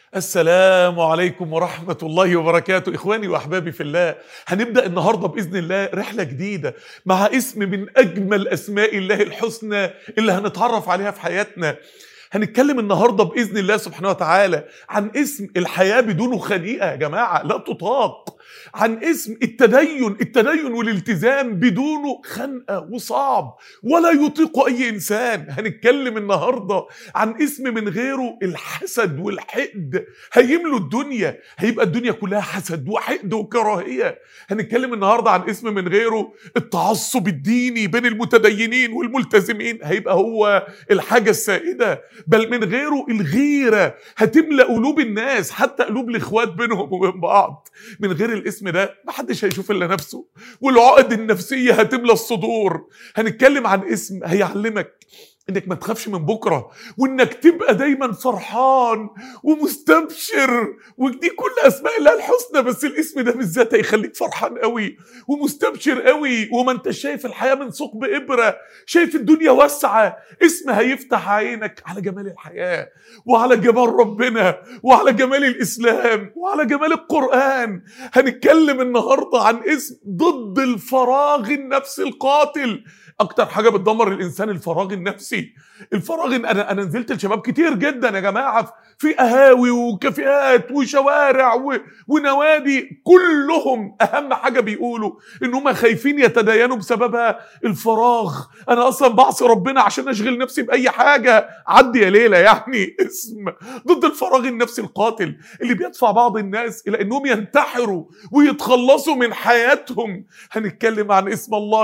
السلام عليكم ورحمة الله وبركاته إخواني وأحبابي في الله هنبدأ النهاردة بإذن الله رحلة جديدة مع اسم من أجمل أسماء الله الحسنى اللي هنتعرف عليها في حياتنا هنتكلم النهارده باذن الله سبحانه وتعالى عن اسم الحياه بدونه خنيقه يا جماعه لا تطاق عن اسم التدين التدين والالتزام بدونه خنقه وصعب ولا يطيق اي انسان هنتكلم النهارده عن اسم من غيره الحسد والحقد هيملوا الدنيا هيبقى الدنيا كلها حسد وحقد وكراهيه هنتكلم النهارده عن اسم من غيره التعصب الديني بين المتدينين والملتزمين هيبقى هو الحاجه السائده بل من غيره الغيره هتملا قلوب الناس حتى قلوب الاخوات بينهم وبين بعض من غير الاسم ده محدش هيشوف الا نفسه والعقد النفسيه هتملى الصدور هنتكلم عن اسم هيعلمك انك ما تخافش من بكره وانك تبقى دايما فرحان ومستبشر ودي كل اسماء الله الحسنى بس الاسم ده بالذات هيخليك فرحان قوي ومستبشر قوي وما انت شايف الحياه من ثقب ابره شايف الدنيا واسعه اسم هيفتح عينك على جمال الحياه وعلى جمال ربنا وعلى جمال الاسلام وعلى جمال القران هنتكلم النهارده عن اسم ضد الفراغ النفسي القاتل اكتر حاجه بتدمر الانسان الفراغ النفسي الفراغ انا انا نزلت لشباب كتير جدا يا جماعه في قهاوي وكافيهات وشوارع و... ونوادي كلهم اهم حاجه بيقولوا ان هم خايفين يتدينوا بسببها الفراغ انا اصلا بعصي ربنا عشان اشغل نفسي باي حاجه عدي يا ليله يعني اسم ضد الفراغ النفسي القاتل اللي بيدفع بعض الناس الى انهم ينتحروا ويتخلصوا من حياتهم هنتكلم عن اسم الله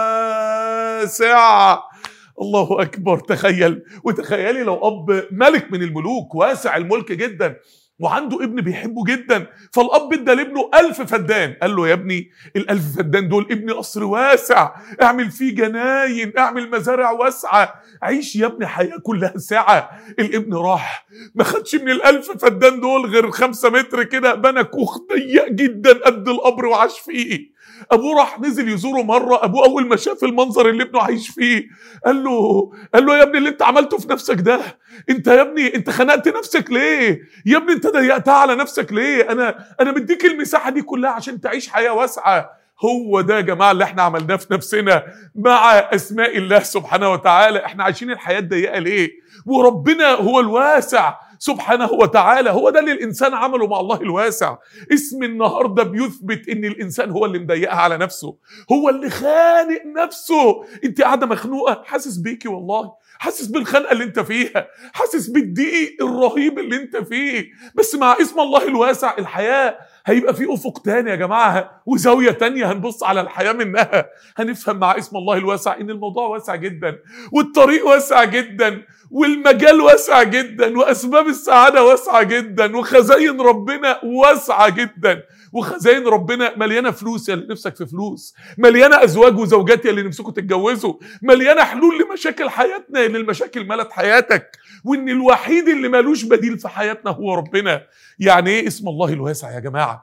الواسع الله اكبر تخيل وتخيلي لو اب ملك من الملوك واسع الملك جدا وعنده ابن بيحبه جدا فالاب ادى لابنه ألف فدان قال له يا ابني الألف فدان دول ابني قصر واسع اعمل فيه جناين اعمل مزارع واسعة عيش يا ابني حياة كلها سعة الابن راح ما خدش من الألف فدان دول غير خمسة متر كده بنى كوخ ضيق جدا قد القبر وعاش فيه ابوه راح نزل يزوره مره ابوه اول ما شاف المنظر اللي ابنه عايش فيه قال له قال له يا ابني اللي انت عملته في نفسك ده انت يا ابني انت خنقت نفسك ليه يا ابني انت ضيقتها على نفسك ليه انا انا مديك المساحه دي كلها عشان تعيش حياه واسعه هو ده يا جماعه اللي احنا عملناه في نفسنا مع اسماء الله سبحانه وتعالى احنا عايشين الحياه الضيقه ليه وربنا هو الواسع سبحانه وتعالى هو ده اللي الانسان عمله مع الله الواسع اسم النهارده بيثبت ان الانسان هو اللي مضيقها على نفسه هو اللي خانق نفسه انت قاعده مخنوقه حاسس بيكي والله حاسس بالخنقه اللي انت فيها حاسس بالضيق الرهيب اللي انت فيه بس مع اسم الله الواسع الحياه هيبقى في افق تاني يا جماعه وزاويه تانية هنبص على الحياه منها هنفهم مع اسم الله الواسع ان الموضوع واسع جدا والطريق واسع جدا والمجال واسع جدا واسباب السعاده واسعه جدا وخزاين ربنا واسعه جدا وخزاين ربنا مليانه فلوس يا اللي نفسك في فلوس مليانه ازواج وزوجات يا اللي نفسكم تتجوزوا مليانه حلول لمشاكل حياتنا اللي المشاكل ملت حياتك وان الوحيد اللي ملوش بديل في حياتنا هو ربنا يعني ايه اسم الله الواسع يا جماعه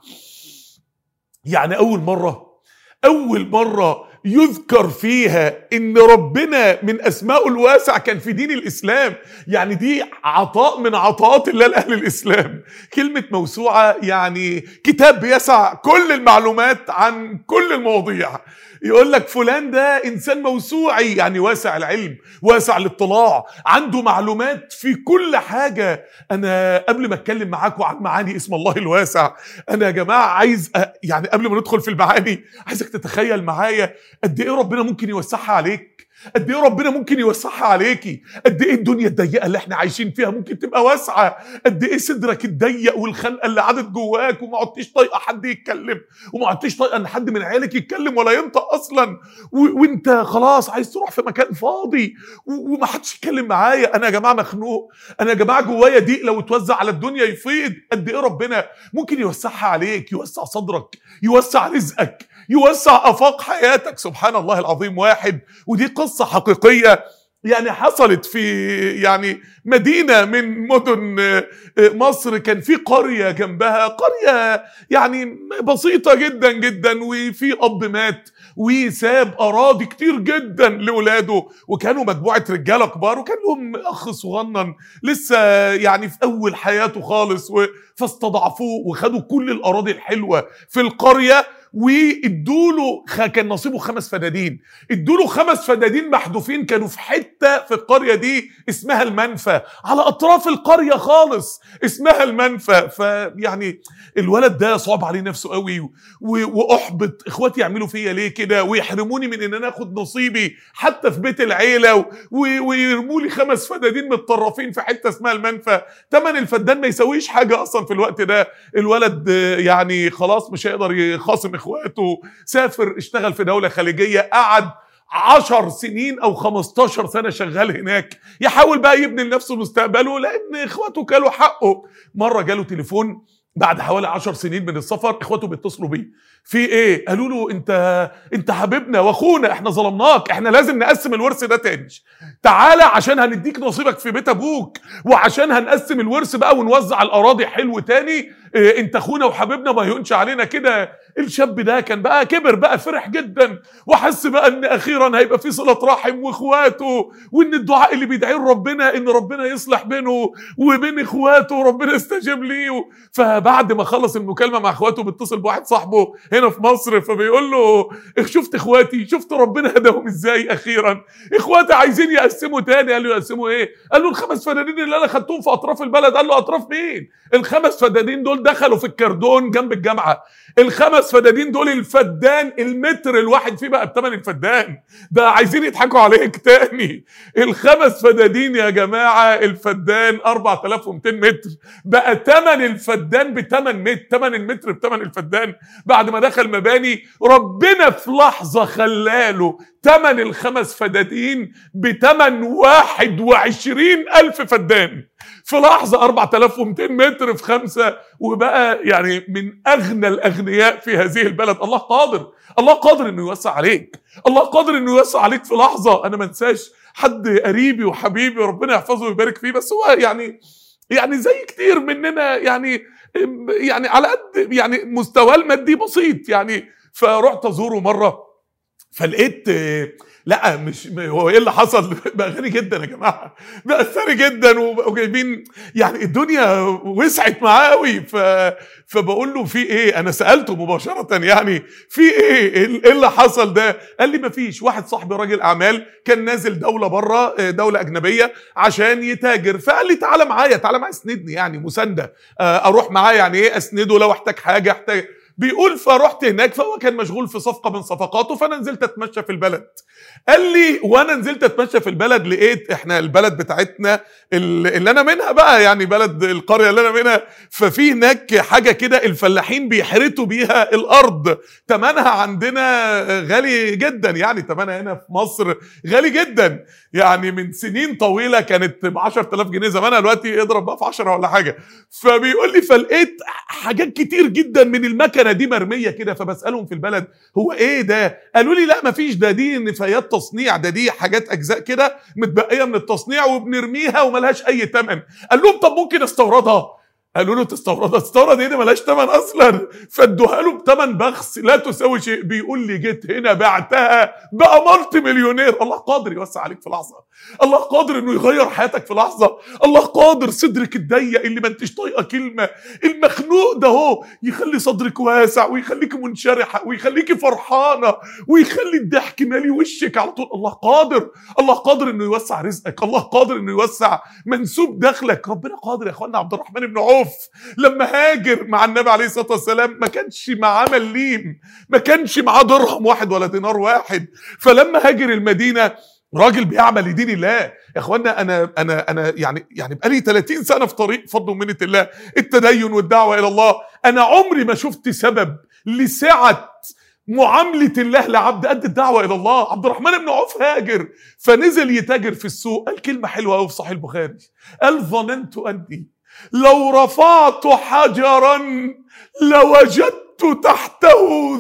يعني اول مره اول مره يذكر فيها ان ربنا من اسمائه الواسع كان في دين الاسلام يعني دي عطاء من عطاءات الله لاهل الاسلام كلمه موسوعه يعني كتاب بيسع كل المعلومات عن كل المواضيع يقول لك فلان ده انسان موسوعي يعني واسع العلم واسع الاطلاع عنده معلومات في كل حاجه انا قبل ما اتكلم معاكم عن معاني اسم الله الواسع انا يا جماعه عايز أ... يعني قبل ما ندخل في المعاني عايزك تتخيل معايا قد ايه ربنا ممكن يوسعها عليك قد ايه ربنا ممكن يوسعها عليكي قد ايه الدنيا الضيقه اللي احنا عايشين فيها ممكن تبقى واسعه قد ايه صدرك الضيق والخنقه اللي قعدت جواك وما عدتش طايقه حد يتكلم وما عدتش طايقه ان حد من عيالك يتكلم ولا ينطق اصلا و... وانت خلاص عايز تروح في مكان فاضي و... وما حدش يتكلم معايا انا يا جماعه مخنوق انا يا جماعه جوايا ضيق لو اتوزع على الدنيا يفيض قد ايه ربنا ممكن يوسعها عليك يوسع صدرك يوسع رزقك يوسع افاق حياتك سبحان الله العظيم واحد ودي قصه حقيقيه يعني حصلت في يعني مدينة من مدن مصر كان في قرية جنبها قرية يعني بسيطة جدا جدا وفي أب مات وساب أراضي كتير جدا لولاده وكانوا مجموعة رجالة كبار وكان لهم أخ صغنن لسه يعني في أول حياته خالص فاستضعفوه وخدوا كل الأراضي الحلوة في القرية وادوا له كان نصيبه خمس فدادين ادوا له خمس فدادين محذوفين كانوا في حته في القريه دي اسمها المنفى على اطراف القريه خالص اسمها المنفى فيعني الولد ده صعب عليه نفسه قوي واحبط اخواتي يعملوا فيا ليه كده ويحرموني من ان انا اخد نصيبي حتى في بيت العيله ويرموا لي خمس فدادين متطرفين في حته اسمها المنفى ثمن الفدان ما يسويش حاجه اصلا في الوقت ده الولد يعني خلاص مش هيقدر يخاصم اخواته سافر اشتغل في دولة خليجية قعد عشر سنين او 15 سنة شغال هناك يحاول بقى يبني لنفسه مستقبله لان اخواته كلوا حقه مرة جاله تليفون بعد حوالي عشر سنين من السفر اخواته بيتصلوا بيه في ايه قالوا له انت انت حبيبنا واخونا احنا ظلمناك احنا لازم نقسم الورث ده تاني تعالى عشان هنديك نصيبك في بيت ابوك وعشان هنقسم الورث بقى ونوزع الاراضي حلو تاني إيه انت اخونا وحبيبنا ما يهونش علينا كده الشاب ده كان بقى كبر بقى فرح جدا وحس بقى ان اخيرا هيبقى في صله رحم واخواته وان الدعاء اللي بيدعيه ربنا ان ربنا يصلح بينه وبين اخواته وربنا يستجيب ليه فبعد ما خلص المكالمه مع اخواته بيتصل بواحد صاحبه هنا في مصر فبيقول له شفت اخواتي شفت ربنا هداهم ازاي اخيرا اخواتي عايزين يقسموا تاني قال له يقسموا ايه قال له الخمس فدادين اللي انا خدتهم في اطراف البلد قال له اطراف مين الخمس فدادين دول دخلوا في الكردون جنب الجامعه الخمس فدادين دول الفدان المتر الواحد فيه بقى بثمن الفدان ده عايزين يضحكوا عليك تاني الخمس فدادين يا جماعه الفدان 4200 متر بقى ثمن الفدان بثمن متر ثمن المتر بثمن الفدان بعد ما دخل مباني ربنا في لحظه خلاله ثمن الخمس فدادين بثمن 21 ألف فدان في لحظة 4200 متر في خمسة وبقى يعني من أغنى الأغنياء في هذه البلد الله قادر الله قادر إنه يوسع عليك الله قادر إنه يوسع عليك في لحظة أنا ما انساش حد قريبي وحبيبي ربنا يحفظه ويبارك فيه بس هو يعني يعني زي كتير مننا يعني يعني على قد يعني مستواه المادي بسيط يعني فرحت ازوره مره فلقيت لا مش هو ايه اللي حصل بقى غني جدا يا جماعه بقى ثري جدا وجايبين يعني الدنيا وسعت معاه قوي ف فبقول له في ايه انا سالته مباشره يعني في ايه ايه اللي حصل ده قال لي مفيش واحد صاحبي راجل اعمال كان نازل دوله بره دوله اجنبيه عشان يتاجر فقال لي تعالى معايا تعالى معايا اسندني يعني مسانده اروح معاه يعني ايه اسنده لو احتاج حاجه احتاج بيقول فرحت هناك فهو كان مشغول في صفقه من صفقاته فانا نزلت اتمشى في البلد قال لي وانا نزلت اتمشى في البلد لقيت احنا البلد بتاعتنا اللي انا منها بقى يعني بلد القريه اللي انا منها ففي هناك حاجه كده الفلاحين بيحرتوا بيها الارض ثمنها عندنا غالي جدا يعني ثمنها هنا في مصر غالي جدا يعني من سنين طويله كانت ب 10000 جنيه زمانها دلوقتي اضرب بقى في 10 ولا حاجه فبيقول لي فلقيت حاجات كتير جدا من المكنه دي مرميه كده فبسالهم في البلد هو ايه ده قالوا لي لا مفيش ده دي نفايات تصنيع ده دي حاجات اجزاء كده متبقيه من التصنيع وبنرميها وملهاش اي ثمن قال لهم طب ممكن استوردها قالوا له تستوردها تستورد ايه دي ملهاش ثمن اصلا فادوها له بثمن بخس لا تساوي شيء بيقول لي جيت هنا بعتها بقى مالتي مليونير الله قادر يوسع عليك في لحظه الله قادر انه يغير حياتك في لحظه الله قادر صدرك الضيق اللي ما انتش طايقه كلمه المخنوق ده هو يخلي صدرك واسع ويخليك منشرحه ويخليك فرحانه ويخلي الضحك مالي وشك على طول الله قادر الله قادر انه يوسع رزقك الله قادر انه يوسع منسوب دخلك ربنا قادر يا اخوانا عبد الرحمن بن عوف لما هاجر مع النبي عليه الصلاه والسلام ما كانش معاه مليم ما كانش معاه درهم واحد ولا دينار واحد فلما هاجر المدينه راجل بيعمل لدين الله يا اخوانا انا انا انا يعني يعني بقالي 30 سنه في طريق فضل ومنه الله التدين والدعوه الى الله انا عمري ما شفت سبب لسعه معاملة الله لعبد قد الدعوة إلى الله عبد الرحمن بن عوف هاجر فنزل يتاجر في السوق قال كلمة حلوة أوي في صحيح البخاري قال ظننت أني لو رفعت حجرا لوجدت وجدت تحته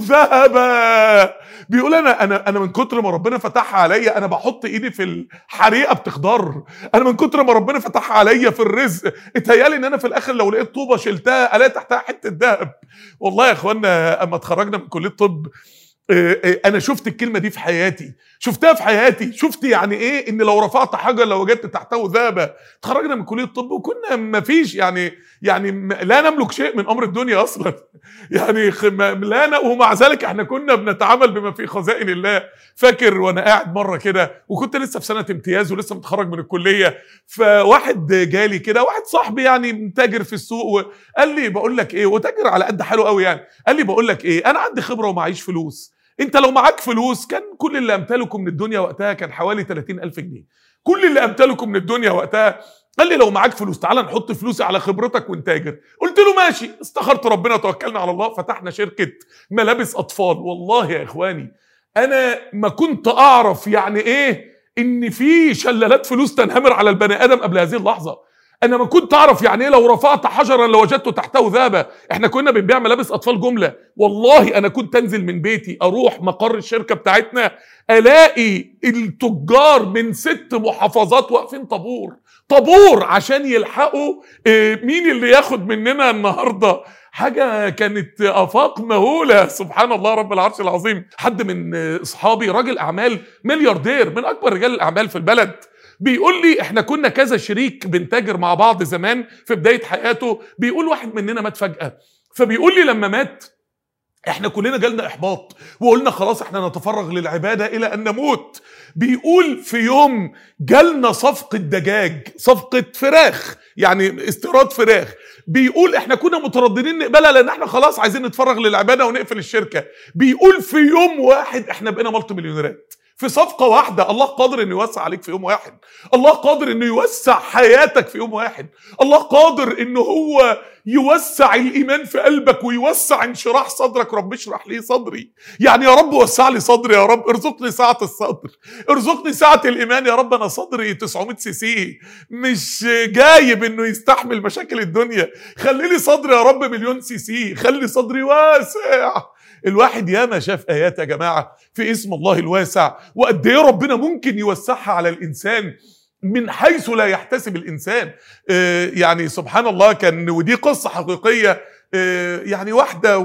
ذهبا بيقول انا انا انا من كتر ما ربنا فتحها عليا انا بحط ايدي في الحريقه بتخضر انا من كتر ما ربنا فتحها عليا في الرزق اتهيالي ان انا في الاخر لو لقيت طوبه شلتها الاقي تحتها حته ذهب والله يا اخوانا اما اتخرجنا من كليه طب آه، آه، انا شفت الكلمه دي في حياتي شفتها في حياتي شفت يعني ايه ان لو رفعت حجر لو وجدت تحته ذهبا اتخرجنا من كليه الطب وكنا ما فيش يعني يعني م- لا نملك شيء من امر الدنيا اصلا يعني خ- ما- لا ن- ومع ذلك احنا كنا بنتعامل بما في خزائن الله فاكر وانا قاعد مره كده وكنت لسه في سنه امتياز ولسه متخرج من الكليه فواحد جالي كده واحد صاحبي يعني تاجر في السوق وقال لي بقول لك ايه وتاجر على قد حاله قوي يعني قال لي بقول لك ايه انا عندي خبره ومعيش فلوس انت لو معاك فلوس كان كل اللي امتلكه من الدنيا وقتها كان حوالي 30 الف جنيه كل اللي امتلكه من الدنيا وقتها قال لي لو معاك فلوس تعالى نحط فلوسي على خبرتك وانت تاجر قلت له ماشي استخرت ربنا وتوكلنا على الله فتحنا شركه ملابس اطفال والله يا اخواني انا ما كنت اعرف يعني ايه ان في شلالات فلوس تنهمر على البني ادم قبل هذه اللحظه انا ما كنت اعرف يعني ايه لو رفعت حجرا لوجدته تحته ذهبا احنا كنا بنبيع ملابس اطفال جمله والله انا كنت انزل من بيتي اروح مقر الشركه بتاعتنا الاقي التجار من ست محافظات واقفين طابور طابور عشان يلحقوا آه، مين اللي ياخد مننا النهارده حاجه كانت افاق مهوله سبحان الله رب العرش العظيم حد من آه، اصحابي راجل اعمال ملياردير من اكبر رجال الاعمال في البلد بيقول لي احنا كنا كذا شريك بنتاجر مع بعض زمان في بدايه حياته بيقول واحد مننا مات فجاه فبيقول لي لما مات احنا كلنا جالنا احباط وقلنا خلاص احنا نتفرغ للعباده الى ان نموت بيقول في يوم جالنا صفقه دجاج صفقه فراخ يعني استيراد فراخ بيقول احنا كنا مترددين نقبلها لان احنا خلاص عايزين نتفرغ للعباده ونقفل الشركه بيقول في يوم واحد احنا بقينا مالتي مليونيرات في صفقة واحدة الله قادر انه يوسع عليك في يوم واحد الله قادر انه يوسع حياتك في يوم واحد الله قادر انه هو يوسع الايمان في قلبك ويوسع انشراح صدرك رب اشرح لي صدري يعني يا رب وسع لي صدري يا رب ارزقني سعه الصدر ارزقني سعه الايمان يا رب انا صدري 900 سي سي مش جايب انه يستحمل مشاكل الدنيا خلي لي صدري يا رب مليون سي سي خلي صدري واسع الواحد ياما شاف ايات يا جماعه في اسم الله الواسع وقد ايه ربنا ممكن يوسعها على الانسان من حيث لا يحتسب الانسان آه، يعني سبحان الله كان ودي قصه حقيقيه آه، يعني واحده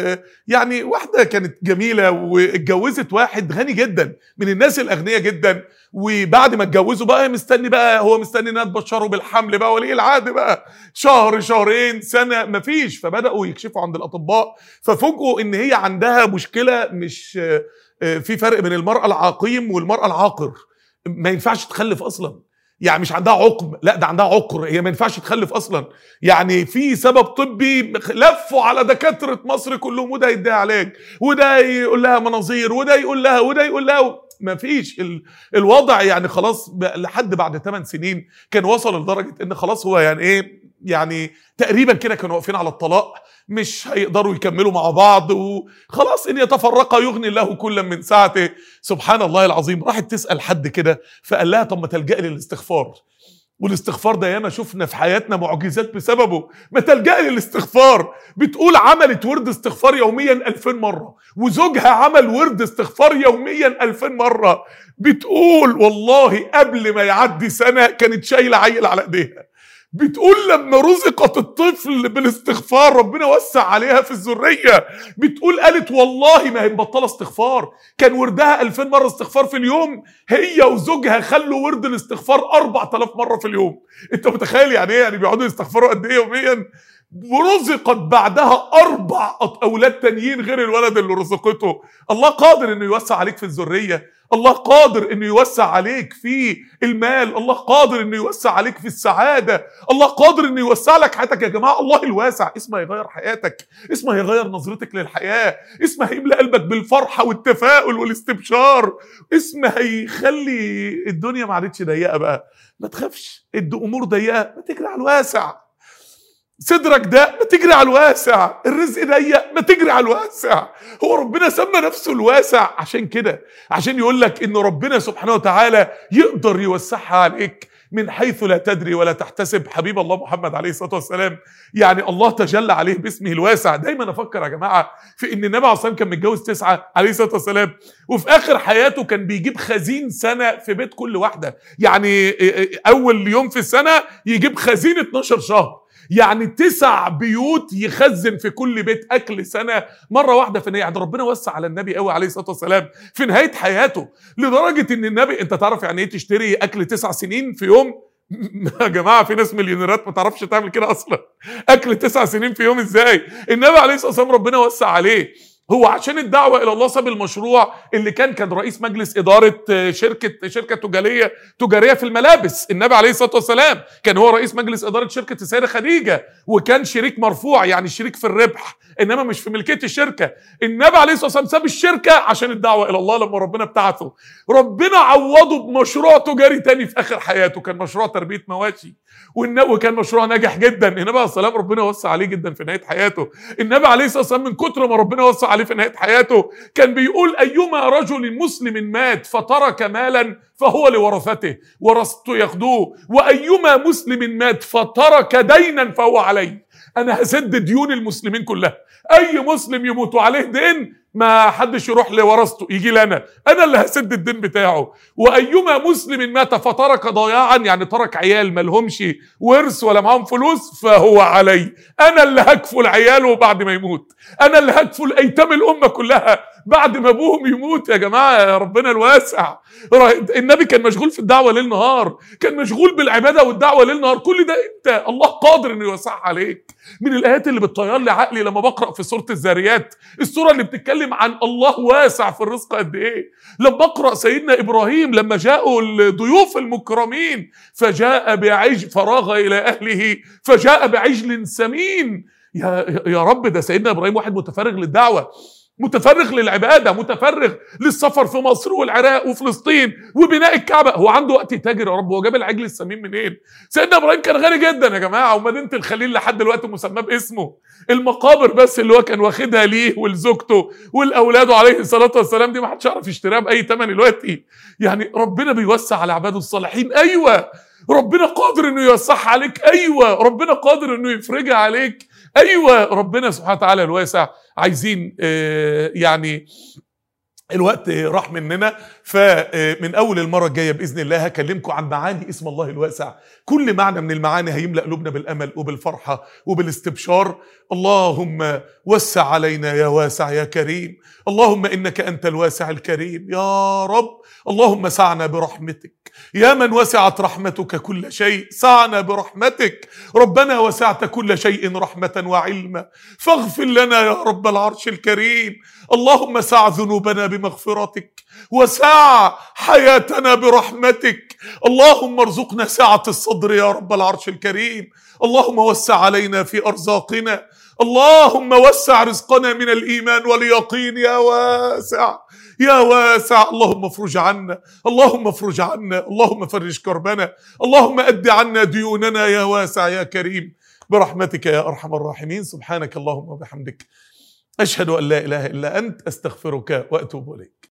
ويعني واحده كانت جميله واتجوزت واحد غني جدا من الناس الاغنياء جدا وبعد ما اتجوزوا بقى مستني بقى هو مستني انها تبشره بالحمل بقى ولي العهد بقى شهر شهرين سنه مفيش فبداوا يكشفوا عند الاطباء ففوجئوا ان هي عندها مشكله مش آه، آه، في فرق بين المراه العقيم والمراه العاقر ما ينفعش تخلف اصلا يعني مش عندها عقم لا ده عندها عقر هي ما ينفعش تخلف اصلا يعني في سبب طبي لفوا على دكاتره مصر كلهم وده يديها علاج وده يقول لها مناظير وده يقول لها وده يقول لها ما فيش ال- الوضع يعني خلاص ب- لحد بعد 8 سنين كان وصل لدرجه ان خلاص هو يعني ايه يعني تقريبا كده كانوا واقفين على الطلاق مش هيقدروا يكملوا مع بعض وخلاص ان يتفرقا يغني الله كلا من سعته سبحان الله العظيم راحت تسال حد كده فقال لها طب ما تلجئي للاستغفار والاستغفار ده ياما شفنا في حياتنا معجزات بسببه ما تلجئي للاستغفار بتقول عملت ورد استغفار يوميا 2000 مرة وزوجها عمل ورد استغفار يوميا 2000 مرة بتقول والله قبل ما يعدي سنة كانت شايلة عيل على ايديها بتقول لما رزقت الطفل بالاستغفار ربنا وسع عليها في الذرية بتقول قالت والله ما هي مبطلة استغفار كان وردها 2000 مرة استغفار في اليوم هي وزوجها خلوا ورد الاستغفار 4000 مرة في اليوم انت متخيل يعني ايه يعني بيقعدوا يستغفروا قد ايه يوميا ورزقت بعدها اربع أط- اولاد تانيين غير الولد اللي رزقته الله قادر انه يوسع عليك في الذريه الله قادر انه يوسع عليك في المال الله قادر انه يوسع عليك في السعاده الله قادر انه يوسع لك حياتك يا جماعه الله الواسع اسمه هيغير حياتك اسمه هيغير نظرتك للحياه اسمه هيملى قلبك بالفرحه والتفاؤل والاستبشار اسمه هيخلي الدنيا ما عادتش ضيقه بقى ما تخافش الامور ضيقه ما تجري على الواسع صدرك ده ما تجري على الواسع الرزق ضيق ما تجري على الواسع هو ربنا سمى نفسه الواسع عشان كده عشان يقول لك ان ربنا سبحانه وتعالى يقدر يوسعها عليك من حيث لا تدري ولا تحتسب حبيب الله محمد عليه الصلاه والسلام يعني الله تجلى عليه باسمه الواسع دايما افكر يا جماعه في ان النبي عليه الصلاه والسلام كان متجوز تسعه عليه الصلاه والسلام وفي اخر حياته كان بيجيب خزين سنه في بيت كل واحده يعني اول يوم في السنه يجيب خزين 12 شهر يعني تسع بيوت يخزن في كل بيت اكل سنه مره واحده في يعني ربنا وسع على النبي قوي عليه الصلاه والسلام في نهايه حياته لدرجه ان النبي انت تعرف يعني ايه تشتري اكل تسع سنين في يوم يا جماعه في ناس مليونيرات ما تعرفش تعمل كده اصلا اكل تسع سنين في يوم ازاي النبي عليه الصلاه والسلام ربنا وسع عليه هو عشان الدعوه الى الله ساب المشروع اللي كان كان رئيس مجلس اداره شركه شركه تجاريه تجاريه في الملابس النبي عليه الصلاه والسلام كان هو رئيس مجلس اداره شركه السيده خديجه وكان شريك مرفوع يعني شريك في الربح انما مش في ملكيه الشركه النبي عليه الصلاه والسلام ساب الشركه عشان الدعوه الى الله لما ربنا ابتعثه ربنا عوضه بمشروع تجاري تاني في اخر حياته كان مشروع تربيه مواشي وكان مشروع ناجح جدا النبي عليه الصلاه والسلام ربنا وسع عليه جدا في نهايه حياته النبي عليه الصلاه والسلام من كتر ما ربنا وسع عليه في نهايه حياته كان بيقول ايما رجل مسلم مات فترك مالا فهو لورثته ورثته ياخدوه وايما مسلم مات فترك دينا فهو عليه انا هسد ديون المسلمين كلها اي مسلم يموت عليه دين ما حدش يروح لورثته يجي لنا انا اللي هسد الدين بتاعه وايما مسلم مات فترك ضياعا يعني ترك عيال مالهمش ورث ولا معاهم فلوس فهو علي انا اللي هكفل عياله بعد ما يموت انا اللي هكفل ايتام الامه كلها بعد ما ابوهم يموت يا جماعه يا ربنا الواسع النبي كان مشغول في الدعوه ليل نهار كان مشغول بالعباده والدعوه ليل نهار كل ده انت الله قادر انه يوسعها عليك من الايات اللي بتطير لي عقلي لما بقرا في سوره الذاريات السوره اللي بتتكلم عن الله واسع في الرزق قد ايه لما اقرا سيدنا ابراهيم لما جاءوا الضيوف المكرمين فجاء بعجل فراغ الى اهله فجاء بعجل سمين يا يا رب ده سيدنا ابراهيم واحد متفرغ للدعوه متفرغ للعباده متفرغ للسفر في مصر والعراق وفلسطين وبناء الكعبه هو عنده وقت يتاجر يا رب هو جاب العجل السمين منين سيدنا ابراهيم كان غني جدا يا جماعه ومدينه الخليل لحد دلوقتي مسماه باسمه المقابر بس اللي هو كان واخدها ليه ولزوجته ولاولاده عليه الصلاه والسلام دي ما حدش يعرف يشتريها باي ثمن دلوقتي يعني ربنا بيوسع على عباده الصالحين ايوه ربنا قادر انه يوسعها عليك ايوه ربنا قادر انه يفرجها عليك ايوه ربنا سبحانه وتعالى الواسع عايزين آه يعني الوقت راح مننا فمن اول المره الجايه باذن الله هكلمكم عن معاني اسم الله الواسع كل معنى من المعاني هيملا قلوبنا بالامل وبالفرحه وبالاستبشار اللهم وسع علينا يا واسع يا كريم اللهم انك انت الواسع الكريم يا رب اللهم سعنا برحمتك يا من وسعت رحمتك كل شيء سعنا برحمتك ربنا وسعت كل شيء رحمه وعلما فاغفر لنا يا رب العرش الكريم اللهم سع ذنوبنا بمغفرتك وسع حياتنا برحمتك اللهم ارزقنا سعه الصدر يا رب العرش الكريم اللهم وسع علينا في ارزاقنا اللهم وسع رزقنا من الايمان واليقين يا واسع يا واسع اللهم افرج عنا اللهم افرج عنا اللهم فرج كربنا اللهم اد عنا ديوننا يا واسع يا كريم برحمتك يا ارحم الراحمين سبحانك اللهم وبحمدك اشهد ان لا اله الا انت استغفرك واتوب اليك